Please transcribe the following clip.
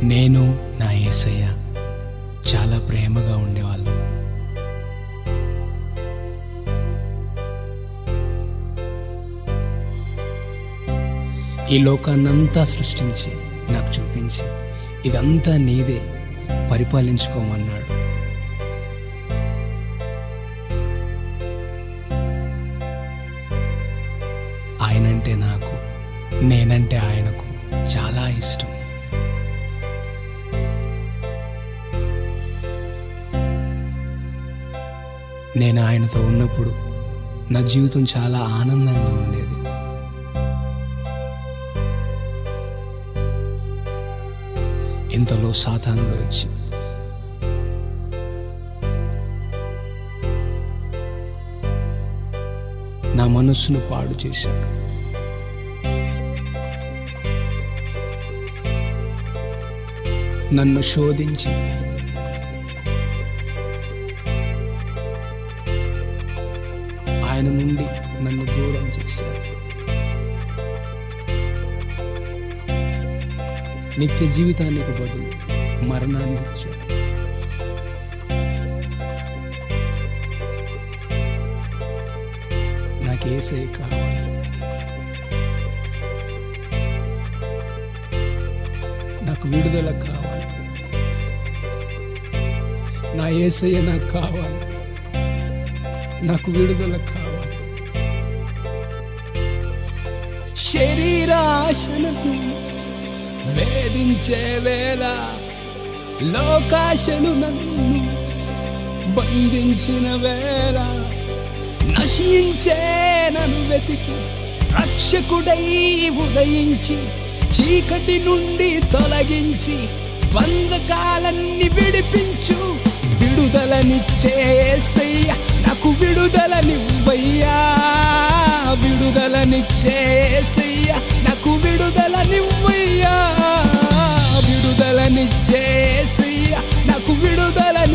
నేను నా యేసయ్య చాలా ప్రేమగా ఉండేవాళ్ళం ఈ లోకాన్నంతా సృష్టించి నాకు చూపించి ఇదంతా నీదే పరిపాలించుకోమన్నాడు ఆయనంటే నాకు నేనంటే ఆయనకు చాలా ఇష్టం నేను ఆయనతో ఉన్నప్పుడు నా జీవితం చాలా ఆనందంగా ఉండేది ఇంతలో సాతానుడు వచ్చి నా మనస్సును పాడు చేశాడు నన్ను శోధించి ఆయన నుండి నన్ను దూరం చేశాడు నిత్య జీవితానికి బదులు మరణాన్ని ఇచ్చాడు నాకు ఏసై కావాలి నాకు విడుదల కావాలి నా ఏసయ్య నాకు కావాలి నాకు విడుదల కావాలి శరీరాశలను వేధించే వేళ లోకాశలు నన్ను బంధించిన వేళ నశించే నన్ను వెతికి రక్షకుడై ఉదయించి చీకటి నుండి తొలగించి బంధకాలన్నీ విడిపించు విడుదలనిచ్చే యేసయ్య నాకు విడుదలనివ్వయ్యా విడుదలనిచ్చే యేసయ్య నాకు విడుదలనివ్వయ్యా విడుదలనిచ్చే యేసయ్య నాకు విడుదలని